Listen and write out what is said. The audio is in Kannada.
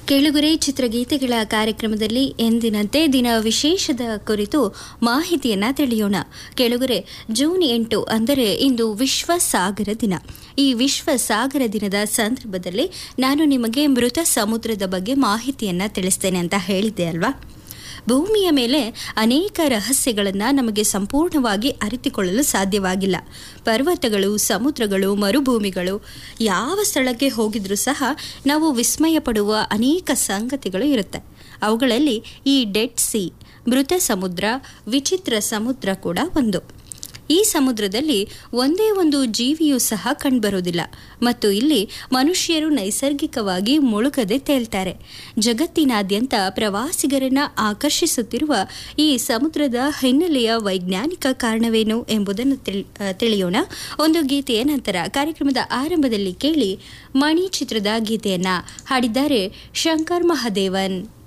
ಕೇಳುಗರೆ ಚಿತ್ರಗೀತೆಗಳ ಕಾರ್ಯಕ್ರಮದಲ್ಲಿ ಎಂದಿನಂತೆ ದಿನ ವಿಶೇಷದ ಕುರಿತು ಮಾಹಿತಿಯನ್ನ ತಿಳಿಯೋಣ ಕೇಳುಗರೆ ಜೂನ್ ಎಂಟು ಅಂದರೆ ಇಂದು ವಿಶ್ವ ಸಾಗರ ದಿನ ಈ ವಿಶ್ವ ಸಾಗರ ದಿನದ ಸಂದರ್ಭದಲ್ಲಿ ನಾನು ನಿಮಗೆ ಮೃತ ಸಮುದ್ರದ ಬಗ್ಗೆ ಮಾಹಿತಿಯನ್ನ ತಿಳಿಸ್ತೇನೆ ಅಂತ ಹೇಳಿದ್ದೆ ಅಲ್ವಾ ಭೂಮಿಯ ಮೇಲೆ ಅನೇಕ ರಹಸ್ಯಗಳನ್ನು ನಮಗೆ ಸಂಪೂರ್ಣವಾಗಿ ಅರಿತುಕೊಳ್ಳಲು ಸಾಧ್ಯವಾಗಿಲ್ಲ ಪರ್ವತಗಳು ಸಮುದ್ರಗಳು ಮರುಭೂಮಿಗಳು ಯಾವ ಸ್ಥಳಕ್ಕೆ ಹೋಗಿದ್ರೂ ಸಹ ನಾವು ವಿಸ್ಮಯ ಪಡುವ ಅನೇಕ ಸಂಗತಿಗಳು ಇರುತ್ತೆ ಅವುಗಳಲ್ಲಿ ಈ ಡೆಡ್ ಸಿ ಮೃತ ಸಮುದ್ರ ವಿಚಿತ್ರ ಸಮುದ್ರ ಕೂಡ ಒಂದು ಈ ಸಮುದ್ರದಲ್ಲಿ ಒಂದೇ ಒಂದು ಜೀವಿಯೂ ಸಹ ಕಂಡುಬರುವುದಿಲ್ಲ ಮತ್ತು ಇಲ್ಲಿ ಮನುಷ್ಯರು ನೈಸರ್ಗಿಕವಾಗಿ ಮುಳುಗದೆ ತೇಲ್ತಾರೆ ಜಗತ್ತಿನಾದ್ಯಂತ ಪ್ರವಾಸಿಗರನ್ನ ಆಕರ್ಷಿಸುತ್ತಿರುವ ಈ ಸಮುದ್ರದ ಹಿನ್ನೆಲೆಯ ವೈಜ್ಞಾನಿಕ ಕಾರಣವೇನು ಎಂಬುದನ್ನು ತಿಳಿಯೋಣ ಒಂದು ಗೀತೆಯ ನಂತರ ಕಾರ್ಯಕ್ರಮದ ಆರಂಭದಲ್ಲಿ ಕೇಳಿ ಮಣಿ ಚಿತ್ರದ ಗೀತೆಯನ್ನ ಹಾಡಿದ್ದಾರೆ ಶಂಕರ್ ಮಹದೇವನ್